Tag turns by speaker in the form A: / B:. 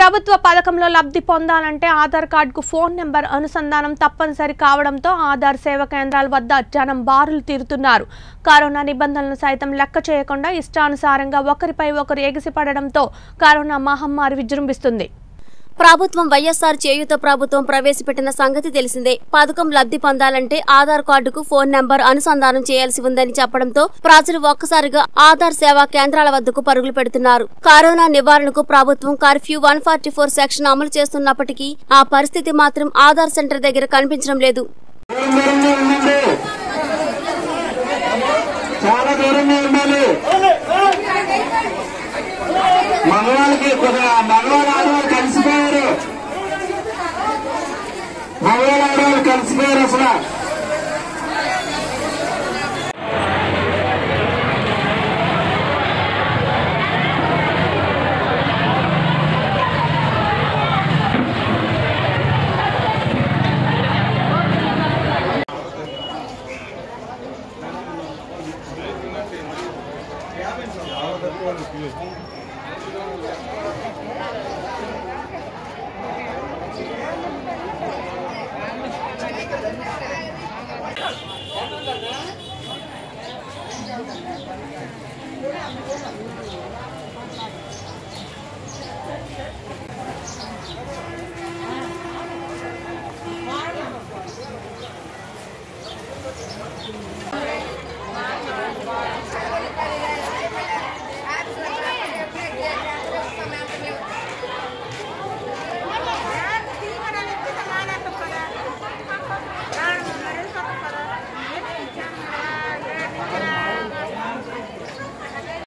A: ప్రభుత్వ పథకంలో లబ్ధి పొందాలంటే ఆధార్ కార్డుకు ఫోన్ నెంబర్ అనుసంధానం తప్పనిసరి కావడంతో ఆధార్ సేవ కేంద్రాల వద్ద జనం బారులు తీరుతున్నారు కరోనా నిబంధనలను సైతం లెక్క చేయకుండా ఇష్టానుసారంగా ఒకరిపై ఒకరు ఎగిసిపడడంతో కరోనా మహమ్మారి విజృంభిస్తుంది
B: ప్రభుత్వం వైఎస్ఆర్ చేయూత ప్రభుత్వం ప్రవేశపెట్టిన సంగతి తెలిసిందే పథకం లబ్ధి పొందాలంటే ఆధార్ కార్డుకు ఫోన్ నంబర్ అనుసంధానం చేయాల్సి ఉందని చెప్పడంతో ప్రజలు ఒక్కసారిగా ఆధార్ సేవా కేంద్రాల వద్దకు పరుగులు పెడుతున్నారు కరోనా నివారణకు ప్రభుత్వం curfew one forty four section అమలు చేస్తున్నప్పటికీ ఆ పరిస్థితి మాత్రం ఆధార్ సెంటర్ దగ్గర కనిపించడం లేదు
C: దూరంగా ఉండండి చాలా దూరంగా ఉండాలి మగవాళ్ళకి కొద్దిగా మగవాళ్ళు ఆడవాళ్ళు కలిసిపోయారు మగవాళ్ళు ఆడవాళ్ళు కలిసిపోయారు అసలు